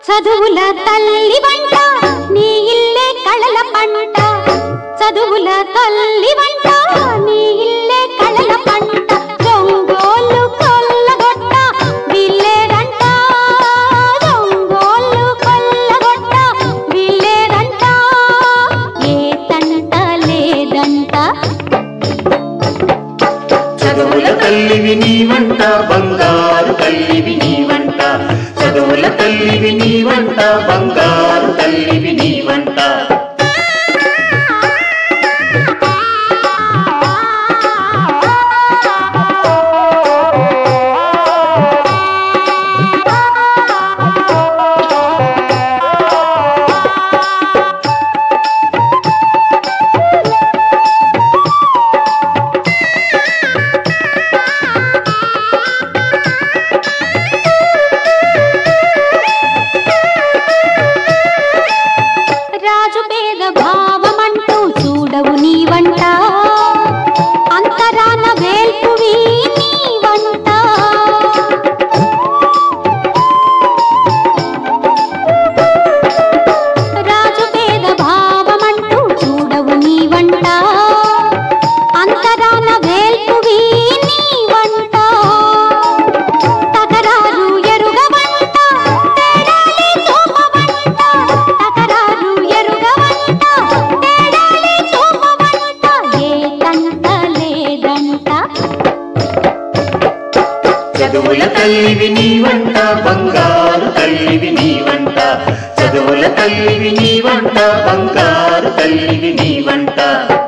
చదువుల తల్లి వంట నీ ఇల్లే కళల పంట చదువుల తల్లి వంట నీ ఇల్లే కళల పంట దొంగోళ్ళు కొల్లగొట్ట వీళ్ళేదంట దొంగోళ్ళు కొల్లగొట్ట వీళ్ళేదంట ఏ తంట లేదంట చదువుల తల్లివి నీవంట బంగారు తల్లివి నీవంట చదువుల తల్లివి నీవంట బంగారు తల్లివి నీవంట రాజు పేద భావమంటూ చూడవు నీ వంట అంతరాన వేల్పువి నీ వంట రాజు పేద భావమంటూ చూడవు నీ వంట అంతరాన వేల్పువి నీ వంట తకరారు ఎరుగవంట తేడాలి చూపవంట తకరారు ఎరుగవంట తేడాలి చూపవంట ఏ తంట లేదంట చదువుల తల్లివి నీవంట బంగారు తల్లివి నీవంట చదువుల తల్లివి నీవంట బంగారు తల్లివి నీవంట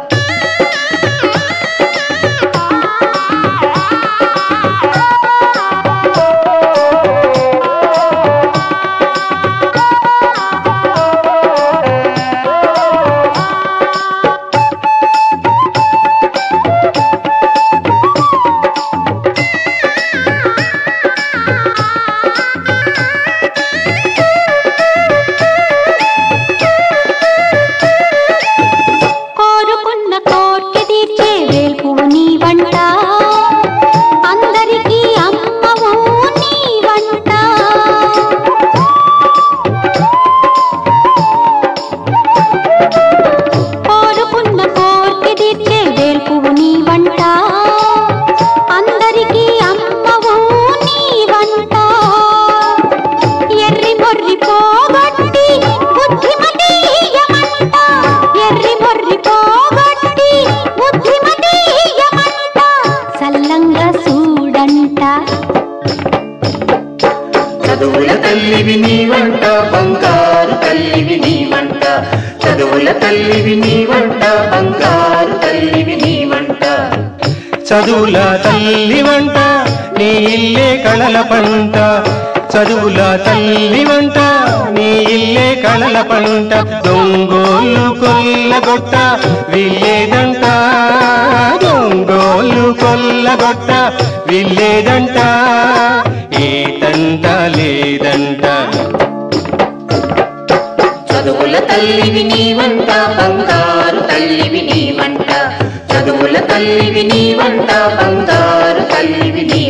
కోరుకున్న కోర్కె తీర్చే వేల్పువు నీ వంట అందరికీ అమ్మవు నీ వంట కోరుకున్న కోర్కె తీర్చే వేల్పువు నీ వంట అందరికీ అమ్మవు నీ వంట ఎర్రి మొర్రి పోగొట్టి బుద్ధిమతి ఇయ్యమంట ఎర్రి మొర్రి పోగొట్టి బుద్ధిమతి ఇయ్యమంట సల్లంగా చూడంట చదువుల తల్లివి నీవంట బంగారు తల్లివి నీవంట చదువుల తల్లివి నీవంట బంగారు తల్లివి నీవంట చదువుల తల్లి వంట నీ ఇల్లే కళల పంట చదువుల తల్లి వంట నీ ఇల్లే కళల పంట దొంగోళ్ళు కొల్లగొట్ట వీళ్ళేదంట దొంగోళ్ళు కొల్లగొట్ట వీళ్ళేదంట ఏ తంట లేదంట చదువుల తల్లివి నీవంట బంగారు తల్లివి నీవంట చదువుల తల్లివి నీవంట బంగారు తల్లివి నీ